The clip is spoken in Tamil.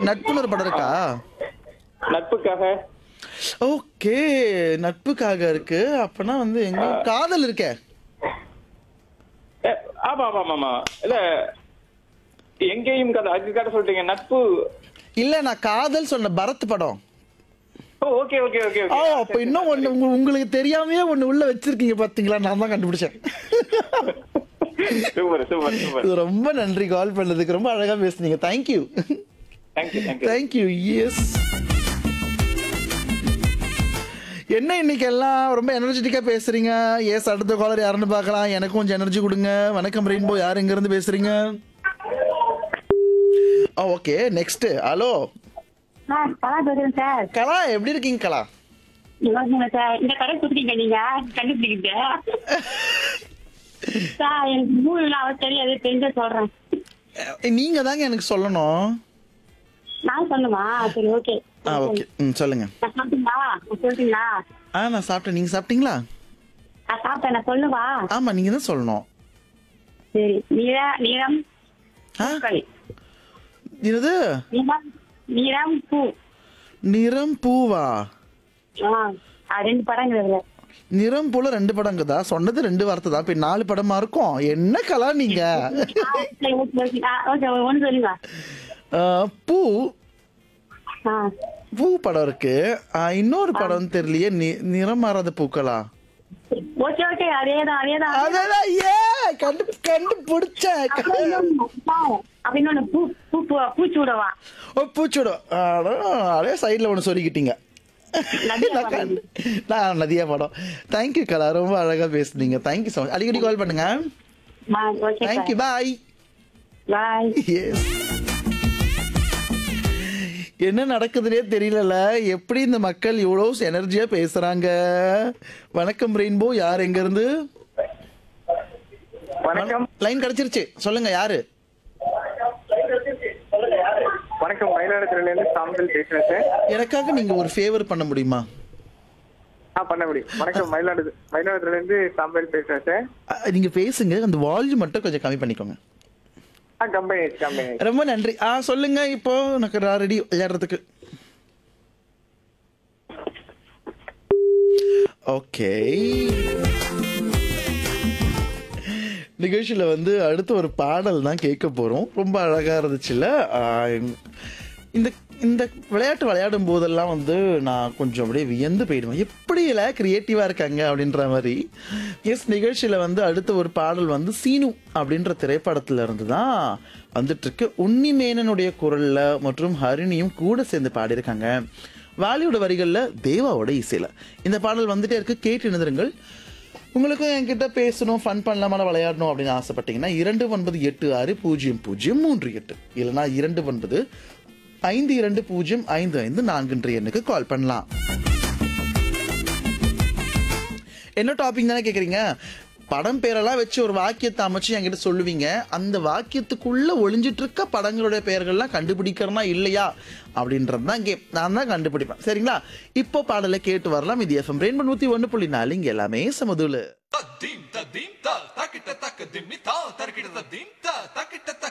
நட்புன்னு ஒரு படம் இருக்கா நட்புக்காக ஓகே நட்புக்காக இருக்கு அப்பனா வந்து எங்க காதல் இருக்கே ஏ, ஆமா ஆமா ஆமா ஆமா இல்ல எங்கேயும் கதை அதுக்கு கதை சொல்லிட்டீங்க நட்பு இல்ல நான் காதல் சொன்ன பரத் படம் oh okay okay okay oh okay அப்ப இன்னும் ஒண்ணு உங்க- உங்களுக்கு தெரியாமயே ஒண்ணு உள்ள வச்சிருக்கீங்க பாத்தீங்களா நான் தான் கண்டுபிடிச்சேன் சூப்பர் சூப்பர் சூப்பர் இது ரொம்ப நன்றி கால் பண்ணதுக்கு ரொம்ப அழகா பேசுனீங்க thank you thank you thank you thank you yes என்ன இன்னைக்கு எல்லாம் ரொம்ப எனர்ஜெட்டிக்கா பேசுறீங்க எஸ் அடுத்த காலர் யாருன்னு பார்க்கலாம் எனக்கும் கொஞ்சம் எனர்ஜி கொடுங்க வணக்கம் ரெயின்போ யார் எங்க இருந்து பேசுறீங்க okay next hello sir Kala பேசுறேன் சார் கலா எப்படி இருக்கீங்க கலா இங்க சார் இந்த கடை கொடுத்தீங்க நீங்க கண்டுபிடிக்கிட்டு சார் எனக்கு மூணு அவர் தெரியாது தெரிஞ்ச சொல்றேன் அஹ், நீங்க தாங்க எனக்கு சொல்லணும் நான் சொல்லுமா சரி ஓகே ஆ ஓகே ம் சொல்லுங்க நான் சாப்பிட்டீங்களா நான் சொல்லிட்டீங்களா ஆ நான் சாப்பிட்டேன் நீங்க சாப்பிட்டீங்களா நான் சாப்பிட்டேன் நான் சொல்லுவா ஆமா நீங்க தான் சொல்லணும் சரி நீர நீரம் ஆ பூக்கள் இது நீரம் நீரம் பூ நிறம் பூவா ஆ ஆ, ரெண்டு படங்கள் இதுல நிறம் போல ரெண்டு படங்குதா சொன்னது ரெண்டு வார்த்தை தான் இப்ப நாலு படமா இருக்கும் என்ன கலா நீங்க ஆ, சரி, ஓகே ஓகே ஆ, ஓகே ஒன்று சொல்லுங்க ஆ, பூ ஆ பூ படம் இருக்கு ஆ, இன்னொரு படம் தெரியலையே நி- நிறம் மாறாத பூக்களா ஓகே ஓகே அதேதான் அதேதான் அதேதான் ஏ கண்டு கண்டுபிடிச்சேன் அப்புறம் இன்னொன்னு, சார், அப்புறம் இன்னொன்னு பூ பூ பூ- பூச்சூடவா ஓ பூச்சோடம் அதே சைடுல ஒன்று சொல்லிக்கிட்டீங்க நதியா நான் படம். கண்டு- நான் நதியா படம் தேங்க்யூ கலா ரொம்ப அழகா பேசுனீங்க தேங்க்யூ ஸோ மச் அடிக்கடி கால் பண்ணுங்க ஆ, okay thank you bye bye Yes. என்ன நடக்குதுன்னே தெரியலல எப்படி இந்த மக்கள் இவ்வளவு எனர்ஜியா பேசுறாங்க வணக்கம் ரெயின்போ யார் எங்க இருந்து வணக்கம் லைன் கிடைச்சிருச்சு சொல்லுங்க யாரு வணக்கம் மயிலாடுதுறையில இருந்து சாம்பல் பேசுறேன் சார் எனக்காக நீங்க ஒரு ஃபேவர் பண்ண முடியுமா ஆ பண்ண முடியும் வணக்கம் மயிலாடுது மயிலாடுதுறையில இருந்து சாம்பல் பேசுறேன் சார் அஹ், நீங்க பேசுங்க அந்த வால்யூம் மட்டும் கொஞ்சம் கம்மி பண்ணிக்கோங்க ஆ கம்பெனி கம்பெனி ரொம்ப நன்றி ஆ சொல்லுங்க இப்போ எனக்கு ரெடி விளையாடுறதுக்கு ஓகே நிகழ்ச்சியில் வந்து அடுத்து ஒரு பாடல் தான் கேட்க போகிறோம் ரொம்ப அழகாக இருந்துச்சுல்ல ஆ, இந்த இந்த விளையாட்டு விளையாடும் போதெல்லாம் வந்து நான் கொஞ்சம் அப்படியே வியந்து போயிடுவேன் எப்படி எல்லாம் கிரியேட்டிவாக இருக்காங்க அப்படின்ற மாதிரி எஸ் நிகழ்ச்சியில் வந்து அடுத்த ஒரு பாடல் வந்து சீனு அப்படின்ற திரைப்படத்துல இருந்து தான் வந்துட்டு இருக்கு உன்னிமேனனுடைய குரல்ல மற்றும் ஹரிணியும் கூட சேர்ந்து பாடியிருக்காங்க வாலியோட வரிகளில் தேவாவோட இசையில் இந்த பாடல் வந்துட்டே இருக்கு கேட்டு இணைந்திருங்கள் உங்களுக்கும் என்கிட்ட பேசணும் ஃபன் பண்ணலாமா விளையாடணும் அப்படின்னு ஆசைப்பட்டீங்கன்னா இரண்டு ஒன்பது எட்டு ஆறு பூஜ்ஜியம் பூஜ்ஜியம் மூன்று எட்டு இல்லைனா இரண்டு ஒன்பது ஐந்து இரண்டு பூஜ்ஜியம் ஐந்து ஐந்து நான்குன்ற எண்ணுக்கு கால் பண்ணலாம் என்ன டாபிக் தானே கேக்குறீங்க படம் பேரெல்லாம் வச்சு ஒரு வாக்கியத்தை அமைச்சு என்கிட்ட சொல்லுவீங்க அந்த வாக்கியத்துக்குள்ள ஒளிஞ்சிட்டு இருக்க படங்களுடைய பெயர்கள்லாம் கண்டுபிடிக்கிறனா இல்லையா அப்படின்றது தான் கேம் நான் தான் கண்டுபிடிப்பேன் சரிங்களா இப்போ பாடலை கேட்டு வரலாம் இது எஃப்எம் ரெயின்போ நூத்தி ஒன்று புள்ளி நாலு இங்க எல்லாமே சமதுல